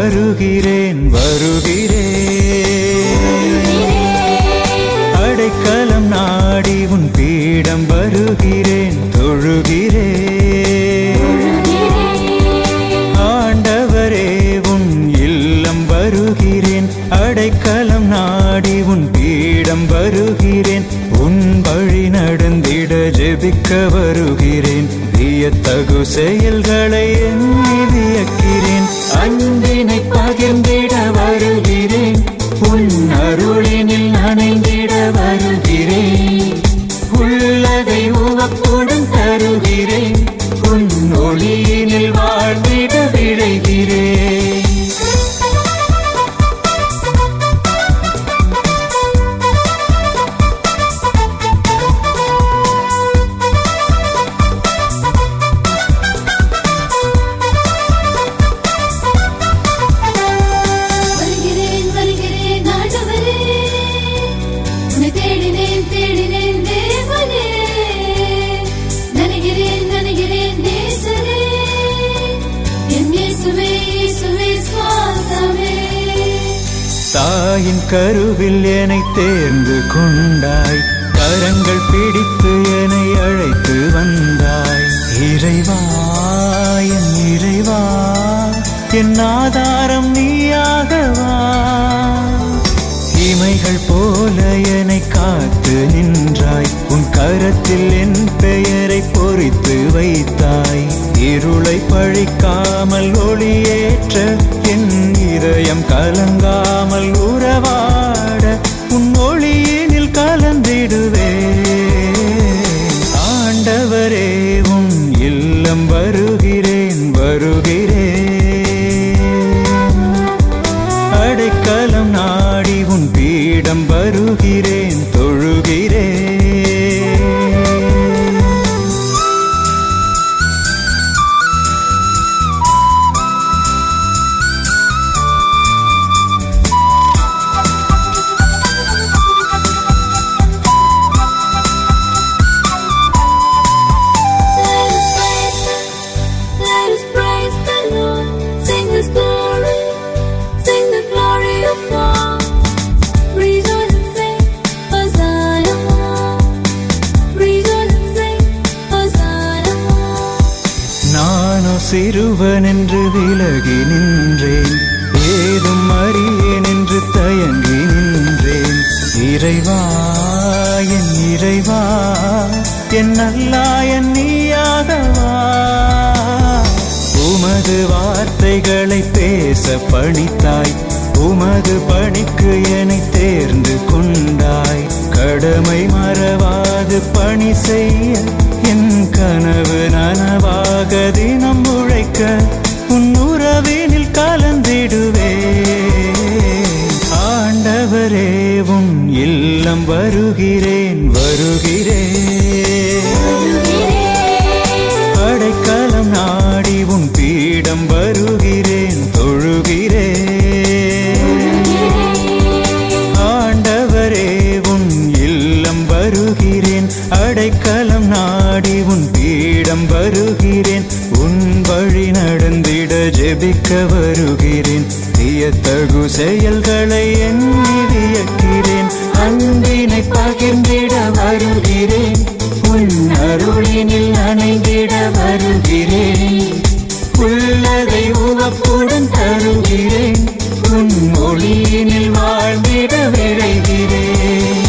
வருகிறேன் வருகிறேன் அடைக்கலம் நாடி உன் பீடம் வருகிறேன் தொழுகிறேன் ஆண்டவரே உன் இல்லம் வருகிறேன் அடைக்கலம் நாடி உன் பீடம் வருகிறேன் உன் வழி நடந்திட ஜெபிக்க வருகிறேன் வியத்தகு செயல்களை எண்ணி வியக்கிறேன் அன்பினை பகிர்ந்திட வருகிறேன் உன் அருளினில் நனைந்திட வருகிறேன் உள்ளதை உவப்புடன் தருகிறேன் உன் ஒளியினில் வாழ்ந்திட விழைகிறேன் வருகிறேன் வருகிறேன் ஆண்டவரே உன்னை தேடினேன் தேடினேன் தேவனே நனைகிறேன் நனைகிறேன் நேசரே என் இயேசுவே இயேசுவே சுவாசமே தாயின் கருவில் என்னை தேர்ந்து கொண்டாய் கரங்கள் பிடித்து என்னை அழைத்து வந்தாய் இறைவா என் இறைவா என் ஆதாரம் நீயாகவா இமைகள் போல என்னை காத்து நின்றாய் உன் கரத்தில் என் பெயரை பொறித்து வைத்தாய் இருளை பழிக்காமல் ஒளியேற்ற என் இதயம் கலங்காமல் உறவாட உன் ஒளியினில் கலந்திடுவே ஆண்டவரே உன் இல்லம் வருகிறேன் வருகிறேன் அடைக்கலம் நாடி உன் பீடம் வருகிறேன் தொழுகிறேன் Let us praise the Lord, sing His glory, sing the glory of God. Rejoice and sing, Hosanna. Rejoice and sing, Hosanna. நானோ சிறுவன் என்று விலகி நின்றேன் ஏதும் அறியேன் என்று தயங்கி நின்றேன் இறைவா என் இறைவா என் நல்லாயன் நீயாகவா உமது வார்த்தைகளை பேச பணித்தாய் உமது பணிக்கு என்னை தேர்ந்து கொண்டாய் கடமை மறவாது பணி செய்ய என் கனவு நனவாக தினம் உழைக்க உன் உறவினில் கலந்திடுவே ஆண்டவரே உன் இல்லம் வருகிறேன் வருகிறேன் அடைக்கலம் நாடி உன் பீடம் வருகிறேன் தொழுகிறேன் ஆண்டவரே உன் இல்லம் வருகிறேன் அடைக்கலம் நாடி உன் பீடம் வருகிறேன் உன் வழி நடந்திட ஜெபிக்க வருகிறேன் வியத்தகு செயல்களை எண்ணி வியக்கிறேன் அன்பினை பகிர்ந்திட வருகிறேன் உன் அருளினில் அணைந்திட வருகிறேன் உள்ளதை உவப்புடன் தருகிறேன் உன் ஒளியினில் வாழ்ந்திட விழைகிறேன்